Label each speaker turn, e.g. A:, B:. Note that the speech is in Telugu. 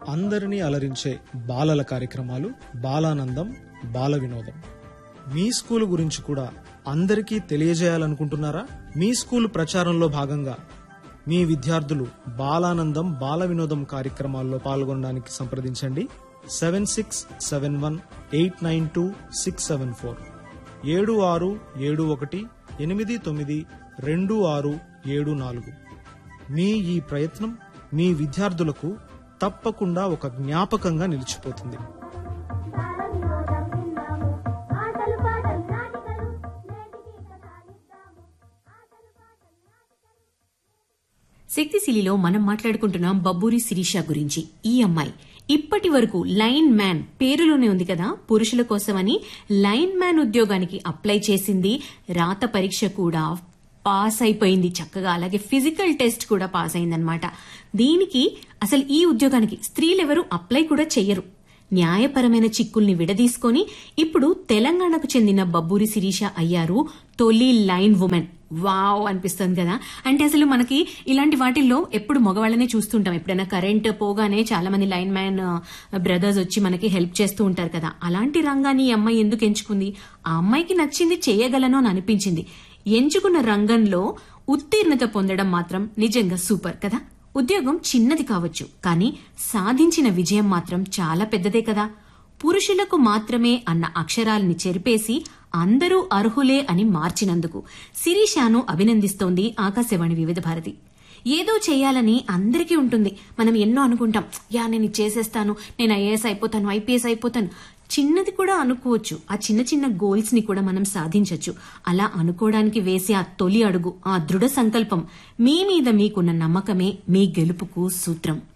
A: అందరినీ అలరించే బాలల కార్యక్రమాలు బాలానందం బాల వినోదం మీ స్కూల్ గురించి కూడా అందరికీ తెలియజేయాలనుకుంటున్నారా మీ స్కూల్ ప్రచారంలో భాగంగా మీ విద్యార్థులు బాలానందం బాల వినోదం కార్యక్రమాల్లో పాల్గొనడానికి సంప్రదించండి seven six seven one eight nine two six seven four ఏడు ఆరు ఏడు ఒకటి ఎనిమిది తొమ్మిది రెండు ఆరు ఏడు నాలుగు మీ ఈ ప్రయత్నం మీ విద్యార్థులకు తప్పకుండా ఒక జ్ఞాపకంగా నిలిచిపోతుంది
B: బాలవినోదం విన్నాము ఆటలు పాటలు నాటికలు నేటికి కథాలిద్దాము ఆటలు పాటలు నాటికలు
C: శక్తిశిలిలో మనం మాట్లాడుకుంటున్నాం బబ్బూరి శిరీష గురించి ఈ అమ్మాయి ఇప్పటి వరకు లైన్ మ్యాన్ పేరులోనే ఉంది కదా పురుషుల కోసమని లైన్ మ్యాన్ ఉద్యోగానికి అప్లై చేసింది రాత పరీక్ష కూడా పాస్ అయిపోయింది చక్కగా అలాగే ఫిజికల్ టెస్ట్ కూడా పాస్ అయిందనమాట దీనికి అసలు ఈ ఉద్యోగానికి స్త్రీలెవరూ అప్లై కూడా చెయ్యరు న్యాయపరమైన చిక్కుల్ని విడదీసుకొని ఇప్పుడు తెలంగాణకు చెందిన బబ్బూరి శిరీష అయ్యారు తొలి లైన్ ఉమెన్ వావ్ అనిపిస్తుంది కదా అంటే అసలు మనకి ఇలాంటి వాటిల్లో ఎప్పుడు మగవాళ్ళనే చూస్తుంటాం ఎప్పుడైనా కరెంట్ పోగానే చాలా మంది లైన్ మ్యాన్ బ్రదర్స్ వచ్చి మనకి హెల్ప్ చేస్తూ ఉంటారు కదా అలాంటి రంగాన్ని ఈ అమ్మాయి ఎందుకు ఎంచుకుంది ఆ అమ్మాయికి నచ్చింది చేయగలను అని అనిపించింది ఎంచుకున్న రంగంలో ఉత్తీర్ణత పొందడం మాత్రం నిజంగా సూపర్ కదా ఉద్యోగం చిన్నది కావచ్చు కానీ సాధించిన విజయం మాత్రం చాలా పెద్దదే కదా పురుషులకు మాత్రమే అన్న అక్షరాల్ని చెరిపేసి అందరూ అర్హులే అని మార్చినందుకు శిరీషాను అభినందిస్తోంది ఆకాశవాణి వివిధ భారతి ఏదో చేయాలని అందరికీ ఉంటుంది మనం ఎన్నో అనుకుంటాం యా నేను ఇది చేసేస్తాను నేను ఐఏఎస్ అయిపోతాను ఐపీఎస్ అయిపోతాను చిన్నది కూడా అనుకోవచ్చు ఆ చిన్న చిన్న గోల్స్ ని కూడా మనం సాధించవచ్చు అలా అనుకోవడానికి వేసే ఆ తొలి అడుగు ఆ దృఢ సంకల్పం మీ మీద మీకున్న నమ్మకమే మీ గెలుపుకు సూత్రం